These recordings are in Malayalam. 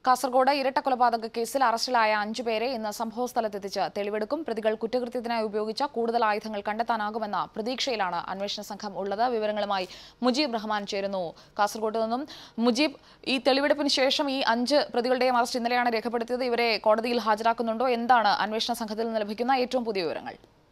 കാസർഗോഡ് ഇരട്ട കൊലപാതക കേസിൽ അറസ്റ്റിലായ അഞ്ചു പേരെ ഇന്ന് സംഭവസ്ഥലത്തെത്തിച്ച് തെളിവെടുക്കും പ്രതികൾ കുറ്റകൃത്യത്തിനായി ഉപയോഗിച്ച കൂടുതൽ ആയുധങ്ങൾ കണ്ടെത്താനാകുമെന്ന പ്രതീക്ഷയിലാണ് അന്വേഷണ സംഘം ഉള്ളത് വിവരങ്ങളുമായി മുജീബ് റഹ്മാൻ ചേരുന്നു കാസർഗോഡ് നിന്നും മുജീബ് ഈ തെളിവെടുപ്പിന് ശേഷം ഈ അഞ്ച് പ്രതികളുടെയും അറസ്റ്റ് ഇന്നലെയാണ് രേഖപ്പെടുത്തിയത് ഇവരെ കോടതിയിൽ ഹാജരാക്കുന്നുണ്ടോ എന്താണ് അന്വേഷണ സംഘത്തിൽ നിന്ന് ലഭിക്കുന്ന ഏറ്റവും പുതിയ വിവരങ്ങൾ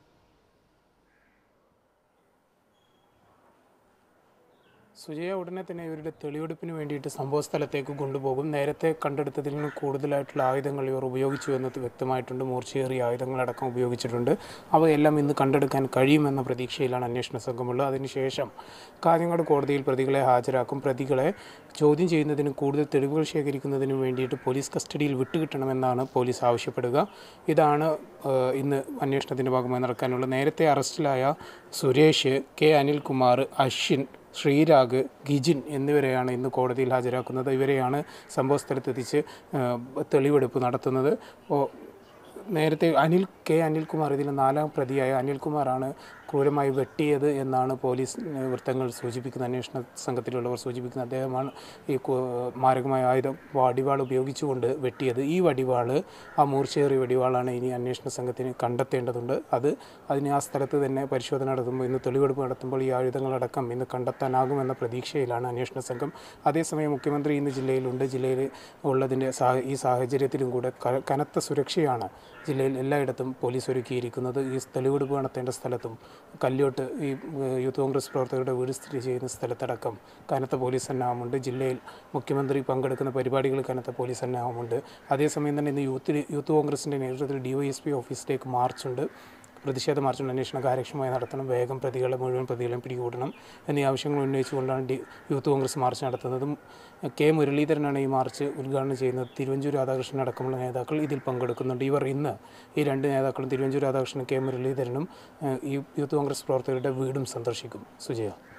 സുജയ ഉടനെ തന്നെ ഇവരുടെ തെളിവെടുപ്പിന് വേണ്ടിയിട്ട് സംഭവ സ്ഥലത്തേക്ക് കൊണ്ടുപോകും നേരത്തെ കണ്ടെടുത്തതിൽ നിന്ന് കൂടുതലായിട്ടുള്ള ആയുധങ്ങൾ ഇവർ ഉപയോഗിച്ചു എന്നത് വ്യക്തമായിട്ടുണ്ട് മൂർച്ചയേറിയ ആയുധങ്ങളടക്കം ഉപയോഗിച്ചിട്ടുണ്ട് അവയെല്ലാം ഇന്ന് കണ്ടെടുക്കാൻ കഴിയുമെന്ന പ്രതീക്ഷയിലാണ് അന്വേഷണ സംഘമുള്ളത് അതിനുശേഷം കാഞ്ഞങ്ങാട് കോടതിയിൽ പ്രതികളെ ഹാജരാക്കും പ്രതികളെ ചോദ്യം ചെയ്യുന്നതിന് കൂടുതൽ തെളിവുകൾ ശേഖരിക്കുന്നതിന് വേണ്ടിയിട്ട് പോലീസ് കസ്റ്റഡിയിൽ വിട്ടുകിട്ടണമെന്നാണ് പോലീസ് ആവശ്യപ്പെടുക ഇതാണ് ഏഹ്, ഇന്ന് അന്വേഷണത്തിൻ്റെ ഭാഗമായി നടക്കാനുള്ള നേരത്തെ അറസ്റ്റിലായ സുരേഷ് കെ അനിൽകുമാർ അശ്വിൻ ശ്രീരാഗ് ഗിജിൻ എന്നിവരെയാണ് ഇന്ന് കോടതിയിൽ ഹാജരാക്കുന്നത് ഇവരെയാണ് സംഭവ സ്ഥലത്തെത്തിച്ച് ഏഹ്, തെളിവെടുപ്പ് നടത്തുന്നത് ഓ നേരത്തെ അനിൽ കെ അനിൽകുമാർ ഇതിൽ നാലാം പ്രതിയായ അനിൽകുമാറാണ് ക്രൂരമായി വെട്ടിയത് എന്നാണ് പോലീസ് ഏഹ്, വൃത്തങ്ങൾ സൂചിപ്പിക്കുന്ന അന്വേഷണ സംഘത്തിലുള്ളവർ സൂചിപ്പിക്കുന്ന അദ്ദേഹമാണ് ഈ കു- മാരകമായ ആയുധം വടിവാൾ ഉപയോഗിച്ചുകൊണ്ട് വെട്ടിയത് ഈ വടിവാൾ ആ മൂർച്ചയേറിയ വടിവാളാണ് ഇനി അന്വേഷണ സംഘത്തിന് കണ്ടെത്തേണ്ടതുണ്ട് അത് അതിന് ആ സ്ഥലത്ത് തന്നെ പരിശോധന നടത്തുമ്പോൾ ഇന്ന് തെളിവെടുപ്പ് നടത്തുമ്പോൾ ഈ ആയുധങ്ങളടക്കം ഇന്ന് കണ്ടെത്താനാകുമെന്ന പ്രതീക്ഷയിലാണ് അന്വേഷണ സംഘം അതേസമയം മുഖ്യമന്ത്രി ഇന്ന് ജില്ലയിലുണ്ട് ജില്ലയിൽ ഉള്ളതിൻ്റെ സാ ഈ സാഹചര്യത്തിലും കൂടെ ക- കനത്ത സുരക്ഷയാണ് ജില്ലയിൽ എല്ലായിടത്തും പോലീസ് ഒരുക്കിയിരിക്കുന്നത് ഈ തെളിവെടുപ്പ് നടത്തേണ്ട സ്ഥലത്തും കല്യോട്ട് ഈ ഏഹ്, യൂത്ത് കോൺഗ്രസ് പ്രവർത്തകരുടെ വീട് സ്ഥിതി ചെയ്യുന്ന സ്ഥലത്തടക്കം കനത്ത പോലീസ് സന്നാഹമുണ്ട് ജില്ലയിൽ മുഖ്യമന്ത്രി പങ്കെടുക്കുന്ന പരിപാടികളിൽ കനത്ത പോലീസ് സന്നാഹമുണ്ട് അതേസമയം തന്നെ ഇന്ന് യൂത്ത് യൂത്ത് കോൺഗ്രസിൻ്റെ നേതൃത്വത്തിൽ ഡിവൈഎസ്പി ഓഫീസിലേക്ക് മാർച്ചുണ്ട് പ്രതിഷേധ മാർച്ചുണ്ട് അന്വേഷണം കാര്യക്ഷമമായി നടത്തണം വേഗം പ്രതികളെ മുഴുവൻ പ്രതികളെയും പിടികൂടണം എന്നീ ആവശ്യങ്ങൾ ഉന്നയിച്ചുകൊണ്ടാണ് ഡി യൂത്ത് കോൺഗ്രസ് മാർച്ച് നടത്തുന്നതും കെ മുരളീധരനാണ് ഈ മാർച്ച് ഉദ്ഘാടനം ചെയ്യുന്നത് തിരുവഞ്ചൂർ രാധാകൃഷ്ണൻ അടക്കമുള്ള നേതാക്കൾ ഇതിൽ പങ്കെടുക്കുന്നുണ്ട് ഇവർ ഇന്ന് ഈ രണ്ട് നേതാക്കളും തിരുവഞ്ചൂർ രാധാകൃഷ്ണനും കെ മുരളീധരനും ഏഹ്, ഈ യൂത്ത് കോൺഗ്രസ് പ്രവർത്തകരുടെ വീടും സന്ദർശിക്കും സുജയ